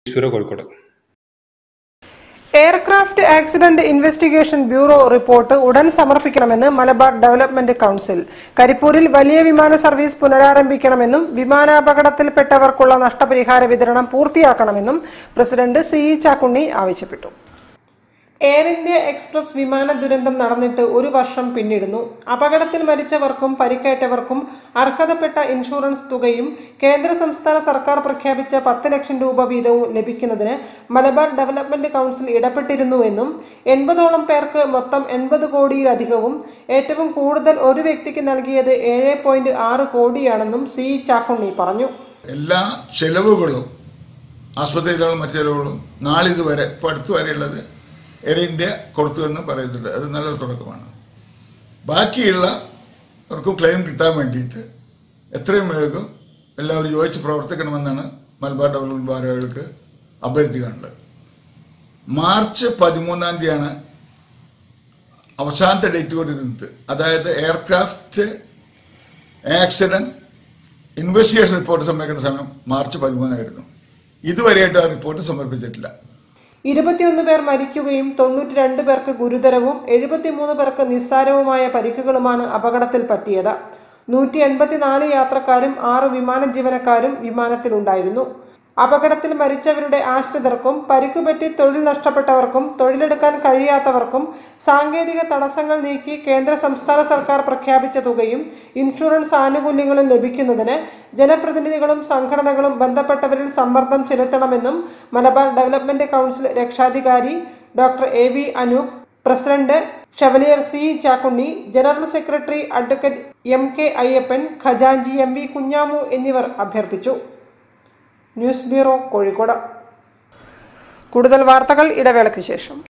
bureau Kozhikode aircraft accident investigation bureau report ഉടൻ സമർപ്പിക്കണമെന്ന് Malabar development council കരിപ്പൂരിൽ വലിയ വിമാന സർവീസ് പുനരാരംഭിക്കണമെന്നും വിമാനാപകടത്തിൽപ്പെട്ടവർക്കുള്ള നഷ്ടപരിഹാര വിതരണം പൂർത്തിയാക്കണമെന്നും പ്രസിഡന്റ് സി ഇ ചാക്കുണ്ണി ആവശ്യപ്പെട്ടു എയർ ഇന്ത്യ എക്സ്പ്രസ് വിമാന ദുരന്തം നടന്നിട്ട് ഒരു വർഷം പിന്നിടുന്നു അപകടത്തിൽ മരിച്ചവർക്കും പരിക്കേറ്റവർക്കും അർഹതപ്പെട്ട ഇൻഷുറൻസ് തുകയും കേന്ദ്ര സംസ്ഥാന സർക്കാർ പ്രഖ്യാപിച്ച പത്ത് ലക്ഷം രൂപ വീതവും ലഭിക്കുന്നതിന് മലബാർ ഡെവലപ്മെന്റ് കൌൺസിൽ ഇടപെട്ടിരുന്നുവെന്നും എൺപതോളം പേർക്ക് മൊത്തം എൺപത് കോടിയിലധികവും ഏറ്റവും കൂടുതൽ ഒരു വ്യക്തിക്ക് നൽകിയത് ഏഴ് പോയിന്റ് ആറ് കോടിയാണെന്നും സി ചാക്കുണ്ണി പറഞ്ഞു എല്ലാ ചെലവുകളും ആസ്പത്രിയിലുള്ള മറ്റു ചെലവുകളും നാളിതുവരെ ഇപ്പോൾ അടുത്ത് വരെയുള്ളത് എയർ ഇന്ത്യ കൊടുത്തു എന്ന് പറയുന്നുണ്ട് അത് നല്ലൊരു തുടക്കമാണ് ബാക്കിയുള്ളവർക്കും ക്ലെയിം കിട്ടാൻ വേണ്ടിയിട്ട് എത്രയും വേഗം എല്ലാവരും യോജിച്ച് പ്രവർത്തിക്കണമെന്നാണ് മലബാർ ഡെവലപ്മെന്റ് ഭാരവാഹികൾക്ക് അഭ്യർത്ഥിക്കാനുള്ളത് മാർച്ച് പതിമൂന്നാം തീയതിയാണ് അവസാനത്തെ ഡേറ്റ് കൊണ്ടിരുന്നത് അതായത് എയർക്രാഫ്റ്റ് ആക്സിഡന്റ് ഇൻവെസ്റ്റിഗേഷൻ റിപ്പോർട്ട് സമർപ്പിക്കേണ്ട സമയം മാർച്ച് പതിമൂന്നായിരുന്നു ഇതുവരെയായിട്ട് ആ റിപ്പോർട്ട് സമർപ്പിച്ചിട്ടില്ല ഇരുപത്തിയൊന്ന് പേർ മരിക്കുകയും തൊണ്ണൂറ്റി രണ്ട് പേർക്ക് ഗുരുതരവും എഴുപത്തിമൂന്ന് പേർക്ക് നിസ്സാരവുമായ പരിക്കുകളുമാണ് അപകടത്തിൽ പറ്റിയത് നൂറ്റി എൺപത്തിനാല് യാത്രക്കാരും ആറ് വിമാന ജീവനക്കാരും വിമാനത്തിലുണ്ടായിരുന്നു അപകടത്തിൽ മരിച്ചവരുടെ ആശ്രിതർക്കും പരിക്കുപറ്റി തൊഴിൽ നഷ്ടപ്പെട്ടവർക്കും തൊഴിലെടുക്കാൻ കഴിയാത്തവർക്കും സാങ്കേതിക തടസ്സങ്ങൾ നീക്കി കേന്ദ്ര സംസ്ഥാന സർക്കാർ പ്രഖ്യാപിച്ച തുകയും ഇൻഷുറൻസ് ആനുകൂല്യങ്ങളും ലഭിക്കുന്നതിന് ജനപ്രതിനിധികളും സംഘടനകളും ബന്ധപ്പെട്ടവരിൽ സമ്മർദ്ദം ചെലുത്തണമെന്നും മലബാർ ഡെവലപ്മെന്റ് കൌൺസിൽ രക്ഷാധികാരി doctor A V Anoop president chevalier C Chakkunni general secretary advocate M K Ayyappan ഖജാൻജി എം വി കുഞ്ഞാമു എന്നിവർ അഭ്യർത്ഥിച്ചു ന്യൂസ് ബ്യൂറോ കോഴിക്കോട് കൂടുതൽ വാർത്തകൾ ഇടവേളയ്ക്ക് ശേഷം